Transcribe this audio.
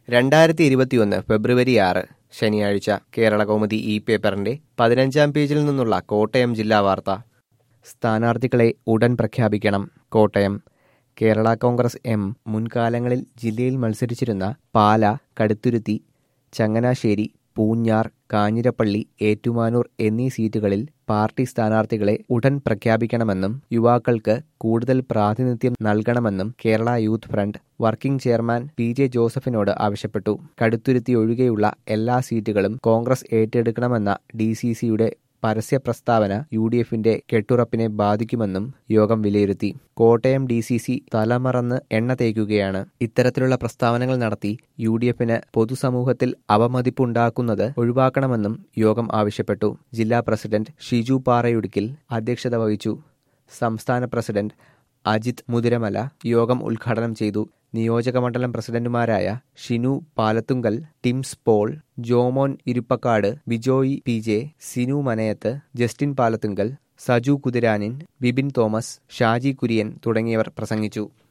രണ്ടായിരത്തി ഇരുപത്തിയൊന്ന് ഫെബ്രുവരി ആറ് ശനിയാഴ്ച കേരള കൗമുദി ഇ പേപ്പറിന്റെ പതിനഞ്ചാം പേജിൽ നിന്നുള്ള കോട്ടയം ജില്ലാ വാർത്ത സ്ഥാനാർത്ഥികളെ ഉടൻ പ്രഖ്യാപിക്കണം കോട്ടയം കേരള കോൺഗ്രസ് എം മുൻകാലങ്ങളിൽ ജില്ലയിൽ മത്സരിച്ചിരുന്ന പാല കടുത്തുരുത്തി ചങ്ങനാശ്ശേരി പൂഞ്ഞാർ കാഞ്ഞിരപ്പള്ളി ഏറ്റുമാനൂർ എന്നീ സീറ്റുകളിൽ പാർട്ടി സ്ഥാനാർത്ഥികളെ ഉടൻ പ്രഖ്യാപിക്കണമെന്നും യുവാക്കൾക്ക് കൂടുതൽ പ്രാതിനിധ്യം നൽകണമെന്നും Kerala youth front working chairman P J ജോസഫിനോട് ആവശ്യപ്പെട്ടു കടുത്തുരുത്തി ഒഴികെയുള്ള എല്ലാ സീറ്റുകളും കോൺഗ്രസ് ഏറ്റെടുക്കണമെന്ന ഡി സി സിയുടെ പരസ്യ പ്രസ്താവന യു ഡി എഫിന്റെ കെട്ടുറപ്പിനെ ബാധിക്കുമെന്നും യോഗം വിലയിരുത്തി കോട്ടയം ഡി സി സി തലമറന്ന് എണ്ണ തേക്കുകയാണ് ഇത്തരത്തിലുള്ള പ്രസ്താവനകൾ നടത്തി യു ഡി എഫിന് പൊതുസമൂഹത്തിൽ അവമതിപ്പുണ്ടാക്കുന്നത് ഒഴിവാക്കണമെന്നും യോഗം ആവശ്യപ്പെട്ടു ജില്ലാ പ്രസിഡന്റ് ഷിജു പാറയുടുക്കിൽ അധ്യക്ഷത വഹിച്ചു സംസ്ഥാന പ്രസിഡന്റ് അജിത് മുതിരമല യോഗം ഉദ്ഘാടനം ചെയ്തു നിയോജകമണ്ഡലം പ്രസിഡന്റുമാരായ Shinu Palathunkal Tims Paul Jomon Iruppakkad Bijoy P J Sinu Manayath Justin Palathunkal Saju Kuthiranin Bibin Thomas Shaji Kurian തുടങ്ങിയവർ പ്രസംഗിച്ചു